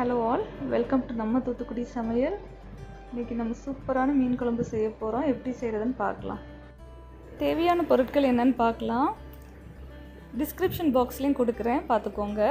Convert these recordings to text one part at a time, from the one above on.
hello all welcome to நம்ம தூத்துக்குடி சமையல் இன்றைக்கி நம்ம சூப்பரான மீன் குழம்பு செய்ய போகிறோம் எப்படி செய்கிறதுன்னு பார்க்கலாம் தேவையான பொருட்கள் என்னன்னு பார்க்கலாம் டிஸ்கிரிப்ஷன் பாக்ஸ்லேயும் கொடுக்குறேன் பார்த்துக்கோங்க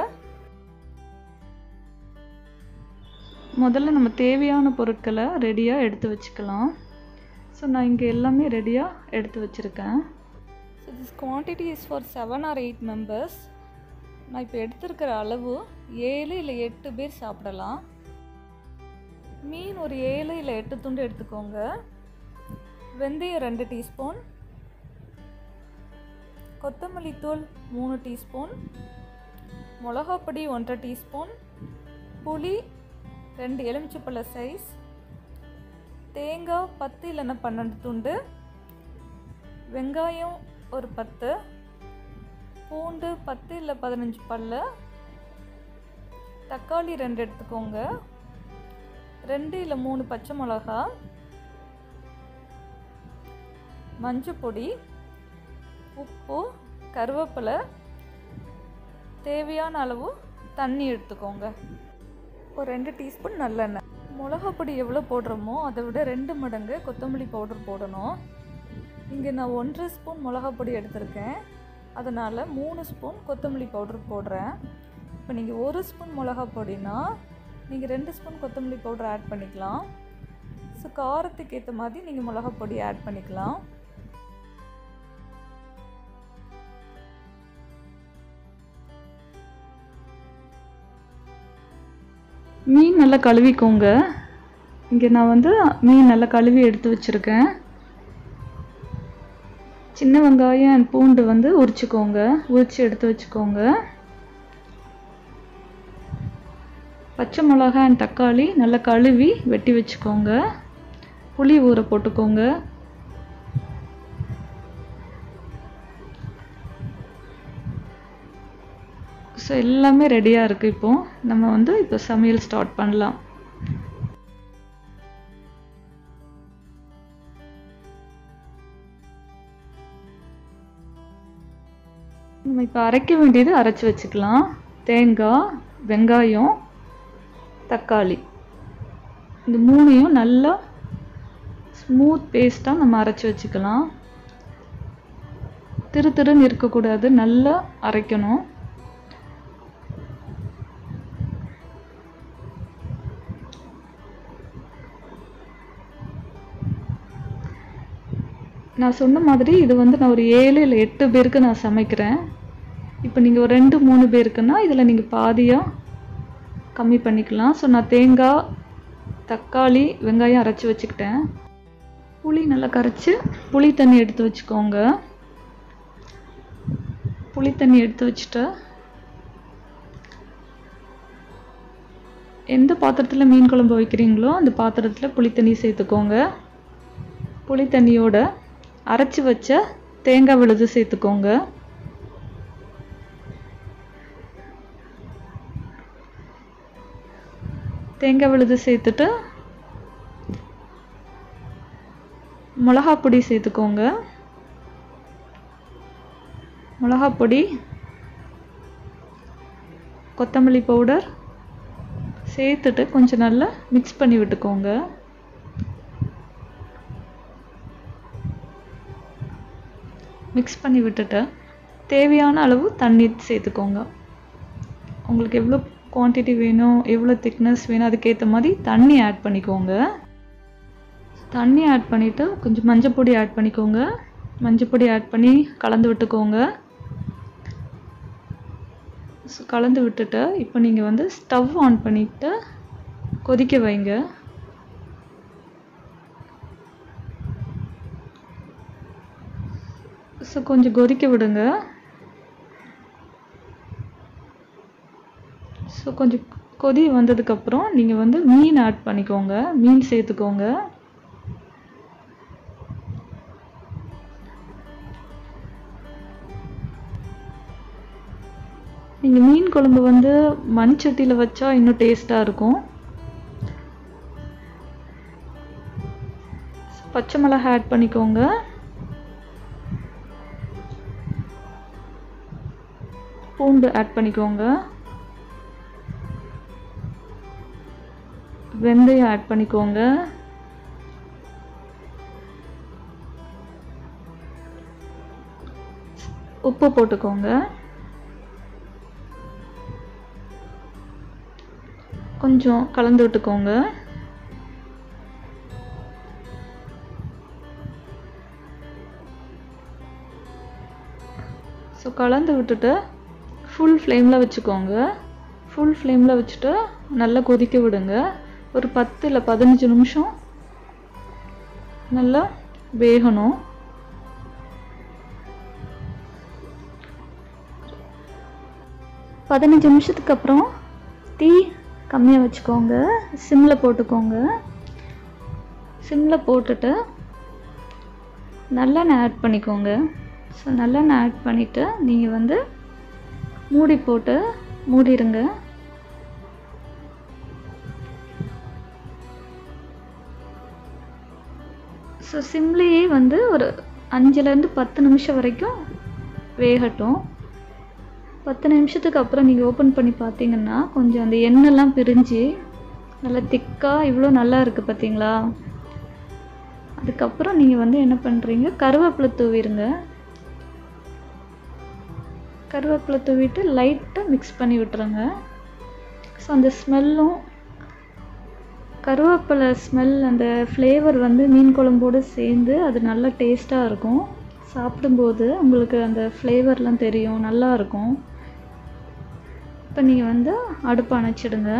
முதல்ல நம்ம தேவையான பொருட்களை ரெடியாக எடுத்து வச்சுக்கலாம் ஸோ நான் இங்கே எல்லாமே ரெடியாக எடுத்து வச்சுருக்கேன் so this quantity is for seven or eight members நான் இப்போ எடுத்திருக்கிற அளவு ஏழு இல்லை எட்டு பேர் சாப்பிடலாம் மீன் ஒரு ஏழு இல்லை எட்டு துண்டு எடுத்துக்கோங்க வெந்தயம் ரெண்டு டீஸ்பூன் கொத்தமல்லி தூள் மூணு டீஸ்பூன் மிளகாப்பொடி ஒன்றரை டீஸ்பூன் புளி ரெண்டு எலுமிச்சப்பழ சைஸ் தேங்காய் பத்து இல்லைன்னா பன்னெண்டு துண்டு வெங்காயம் ஒரு பத்து பூண்டு பத்து இல்லை பதினஞ்சு பல்லு தக்காளி ரெண்டு எடுத்துக்கோங்க ரெண்டு இல்லை மூணு பச்சை மிளகா மஞ்சள் பொடி உப்பு கருவேப்பிலை தேவையான அளவு தண்ணி எடுத்துக்கோங்க ஒரு ரெண்டு டீஸ்பூன் நல்லெண்ணெய் மிளகா பொடி எவ்வளோ போடுறோமோ அதை விட ரெண்டு மடங்கு கொத்தமல்லி பவுடர் போடணும் இங்கே நான் ஒன்றரை ஸ்பூன் மிளகா பொடி எடுத்திருக்கேன் அதனால் மூணு ஸ்பூன் கொத்தமல்லி பவுடர் போடுறேன் இப்போ நீங்கள் ஒரு ஸ்பூன் மிளகா பொடினா நீங்கள் ரெண்டு ஸ்பூன் கொத்தமல்லி பவுடர் ஆட் பண்ணிக்கலாம் ஸோ காரத்துக்கு ஏற்ற மாதிரி நீங்கள் மிளகா பொடி ஆட் பண்ணிக்கலாம் மீன் நல்லா கழுவிக்கோங்க இங்கே நான் வந்து மீன் நல்லா கழுவி எடுத்து வச்சுருக்கேன் சின்ன வெங்காயம் அண்ட் பூண்டு வந்து உரிச்சுக்கோங்க உரித்து எடுத்து வச்சுக்கோங்க பச்சை மிளகாய் அண்ட் தக்காளி நல்லா கழுவி வெட்டி வச்சுக்கோங்க புளி ஊற போட்டுக்கோங்க ஸோ எல்லாமே ரெடியாக இருக்குது இப்போது நம்ம வந்து இப்போ சமையல் ஸ்டார்ட் பண்ணலாம் நம்ம இப்போ அரைக்க வேண்டியது அரைச்சி வச்சுக்கலாம் தேங்காய் வெங்காயம் தக்காளி இந்த மூணையும் நல்லா ஸ்மூத் பேஸ்ட்டாக நம்ம அரைச்சி வச்சுக்கலாம் திரு திருன்னு இருக்கக்கூடாது நல்லா அரைக்கணும் நான் சொன்ன மாதிரி இது வந்து நான் ஒரு ஏழு இல்லை எட்டு பேருக்கு நான் சமைக்கிறேன் இப்போ நீங்கள் ஒரு ரெண்டு மூணு பேருக்குன்னா இதில் நீங்கள் பாதியாக கம்மி பண்ணிக்கலாம் ஸோ நான் தேங்காய் தக்காளி வெங்காயம் அரைச்சி வச்சுக்கிட்டேன் புளி நல்லா கரைச்சி புளி தண்ணி எடுத்து வச்சுக்கோங்க புளி தண்ணி எடுத்து வச்சுட்டு எந்த பாத்திரத்தில் மீன் குழம்பு வைக்கிறீங்களோ அந்த பாத்திரத்தில் புளி தண்ணி சேர்த்துக்கோங்க புளி தண்ணியோட அரைச்சி வச்ச தேங்காய் விழுது சேர்த்துக்கோங்க தேங்காய் விழுது சேர்த்துட்டு மிளகா பொடி சேர்த்துக்கோங்க மிளகா பொடி கொத்தமல்லி பவுடர் சேர்த்துட்டு கொஞ்சம் நல்லா மிக்ஸ் பண்ணி விட்டுக்கோங்க மிக்ஸ் பண்ணி விட்டுட்டு தேவையான அளவு தண்ணி சேர்த்துக்கோங்க உங்களுக்கு எவ்வளோ குவான்டிட்டி வேணும் எவ்வளோ திக்னஸ் வேணும் அதுக்கேற்ற மாதிரி தண்ணி ஆட் பண்ணிக்கோங்க தண்ணி ஆட் பண்ணிவிட்டு கொஞ்சம் மஞ்சள் பொடி ஆட் பண்ணிக்கோங்க மஞ்சள் பொடி ஆட் பண்ணி கலந்து விட்டுக்கோங்க ஸோ கலந்து விட்டுட்டு இப்போ நீங்கள் வந்து ஸ்டவ் ஆன் பண்ணிவிட்டு கொதிக்க வைங்க ஸோ கொஞ்சம் கொதிக்க விடுங்க ஸோ கொஞ்சம் கொதி வந்ததுக்கப்புறம் நீங்கள் வந்து மீன் ஆட் பண்ணிக்கோங்க மீன் சேர்த்துக்கோங்க நீங்கள் மீன் குழம்பு வந்து மண் சட்டியில் வச்சா இன்னும் டேஸ்ட்டாக இருக்கும் பச்சை மிளகாய் ஆட் பண்ணிக்கோங்க பூண்டு ஆட் பண்ணிக்கோங்க வெந்தயம் ஆட் பண்ணிக்கோங்க உப்பு போட்டுக்கோங்க கொஞ்சம் கலந்து விட்டுக்கோங்க ஸோ கலந்து விட்டுட்டு ஃபுல் ஃப்ளேமில் வச்சுக்கோங்க ஃபுல் ஃப்ளேமில் வச்சுட்டு நல்லா கொதிக்க விடுங்க ஒரு பத்து இல்லை பதினஞ்சு நிமிஷம் நல்லா வேகணும் பதினஞ்சு நிமிஷத்துக்கு அப்புறம் தீ கம்மியாக வச்சுக்கோங்க சிம்மில் போட்டுக்கோங்க சிம்மில் போட்டுட்டு நல்லெண்ணெய் ஆட் பண்ணிக்கோங்க ஸோ நல்லெண்ணெய் ஆட் பண்ணிவிட்டு நீங்கள் வந்து மூடி போட்டு மூடிடுங்க ஸோ சிம்லேயே வந்து ஒரு அஞ்சுலேருந்து பத்து நிமிஷம் வரைக்கும் வேகட்டும் பத்து நிமிஷத்துக்கு அப்புறம் நீங்கள் ஓப்பன் பண்ணி பார்த்தீங்கன்னா கொஞ்சம் அந்த எண்ணெய்லாம் பிரிஞ்சு நல்லா திக்காக இவ்வளோ நல்லா இருக்குது பார்த்தீங்களா அதுக்கப்புறம் நீங்கள் வந்து என்ன பண்ணுறீங்க கருவேப்பிலை தூவிடுங்க கருவேப்பிலை தூவிட்டு லைட்டாக மிக்ஸ் பண்ணி விட்டுருங்க ஸோ அந்த ஸ்மெல்லும் கருவேப்பிலை ஸ்மெல் அந்த ஃப்ளேவர் வந்து மீன் குழம்போடு சேர்ந்து அது நல்லா டேஸ்ட்டாக இருக்கும் சாப்பிடும்போது உங்களுக்கு அந்த ஃப்ளேவர்லாம் தெரியும் நல்லா இருக்கும் இப்போ நீங்கள் வந்து அடுப்பு அணைச்சிடுங்க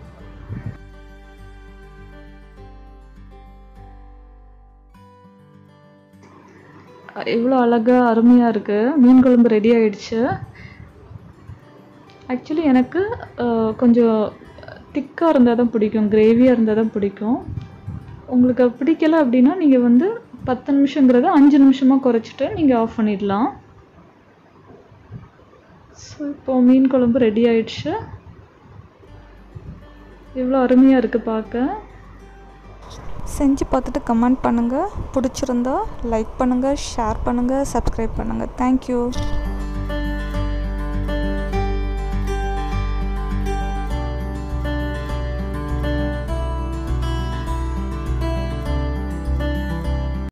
எவ்வளோ அழகாக அருமையாக இருக்குது மீன் குழம்பு ரெடி ஆயிடுச்சு ஆக்சுவலி எனக்கு அஹ், கொஞ்சம் திக்காக இருந்தால் தான் பிடிக்கும் கிரேவியாக இருந்தால் தான் பிடிக்கும் உங்களுக்கு அது பிடிக்கல அப்படின்னா நீங்கள் வந்து பத்து நிமிஷங்கிறத அஞ்சு நிமிஷமாக குறைச்சிட்டு நீங்கள் ஆஃப் பண்ணிடலாம் ஸோ இப்போ மீன் குழம்பு ரெடி ஆயிடுச்சு எவ்வளோ அருமையாக இருக்குது பார்க்க செஞ்சு பார்த்துட்டு கமெண்ட் பண்ணுங்கள் பிடிச்சிருந்தா லைக் பண்ணுங்கள் ஷேர் பண்ணுங்கள் சப்ஸ்கிரைப் பண்ணுங்கள் தேங்க்யூ